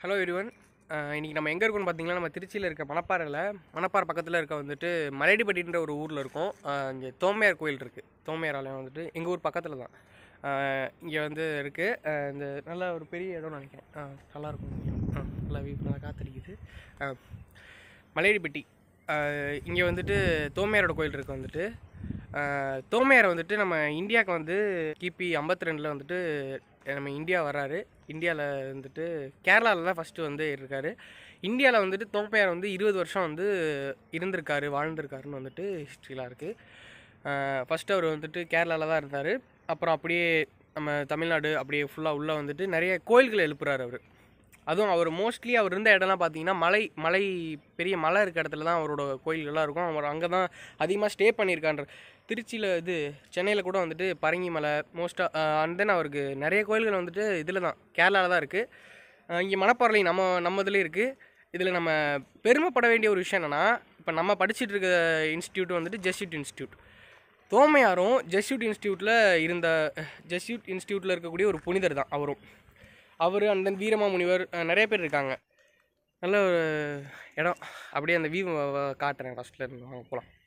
hello everyone இன்றைக்கி நம்ம எங்கே இருக்கோம்னு பார்த்தீங்கன்னா நம்ம திருச்சியில் இருக்க மணப்பாறையில் மணப்பாறை பக்கத்தில் இருக்க வந்துட்டு மலையடிப்பட்டின்ற ஒரு ஊரில் இருக்கோம் இங்கே தோமையார் கோயில் இருக்குது தோமையார் ஆலயம் வந்துட்டு எங்கள் ஊர் பக்கத்தில் தான் இங்கே வந்து இருக்குது இந்த நல்ல ஒரு பெரிய இடம்னு நினைக்கிறேன் ஆ, நல்லா இருக்கும் ஆ, நல்லா வியூ நல்லா காத்தடிக்குது ஆ, மலையடிப்பட்டி இங்கே வந்துட்டு தோமையாரோட கோயில் இருக்குது வந்துட்டு ஆஹ் தோமையார் வந்துட்டு நம்ம இந்தியாவுக்கு வந்து கிபி ஐம்பத்தி ரெண்டில் வந்துட்டு நம்ம இந்தியா வராரு இந்தியாவில் வந்துட்டு கேரளாவில் தான் ஃபஸ்ட்டு வந்து இருக்காரு இந்தியாவில் வந்துட்டு தோமையார் வந்து இருபது வருஷம் வந்து இருந்திருக்காரு வாழ்ந்திருக்காருன்னு வந்துட்டு ஹிஸ்ட்ரிலாம் இருக்குது ஃபஸ்ட்டு அவர் வந்துட்டு கேரளாவில் தான் இருந்தார் அப்புறம் அப்படியே நம்ம தமிழ்நாடு அப்படியே ஃபுல்லாக உள்ளே வந்துட்டு நிறைய கோயில்களை எழுப்புறாரு அவர் அதுவும் அவர் மோஸ்ட்லி அவர் இருந்த இடம்லாம் பார்த்தீங்கன்னா மலை மலை பெரிய மலை இருக்க இடத்துல தான் அவரோட கோயில்கள்லாம் இருக்கும் அவர் அங்கே தான் அதிகமாக ஸ்டே பண்ணியிருக்கான்ற திருச்சியில் இது சென்னையில் கூட வந்துட்டு பரங்கி மலை மோஸ்ட்டாக அண்ட் தென் அவருக்கு நிறைய கோயில்கள் வந்துட்டு இதில் தான் கேரளாவில் தான் இருக்குது இங்கே மணப்பாறையில் நம்ம நம்ம இதுலேயும் இருக்குது இதில் நம்ம பெருமைப்பட வேண்டிய ஒரு விஷயம் என்னென்னா இப்போ நம்ம படிச்சுட்டு இருக்க இன்ஸ்டியூட் வந்துட்டு ஜெஸ்யூட் இன்ஸ்டியூட் தோமையாரும் ஜெஸ்யூட் இன்ஸ்டியூட்டில் இருந்த ஜெஸ்யூட் இன்ஸ்டியூட்டில் இருக்கக்கூடிய ஒரு புனிதர் தான் அவரும் அவர் அண்ட் தென் வீரமாமுனிவர் அஹ், நிறைய பேர் இருக்காங்க நல்ல ஒரு இடம் அப்படியே அந்த வியூ காட்டுறேன் ஃபஸ்ட்டில் இருந்து வாங்க போகலாம்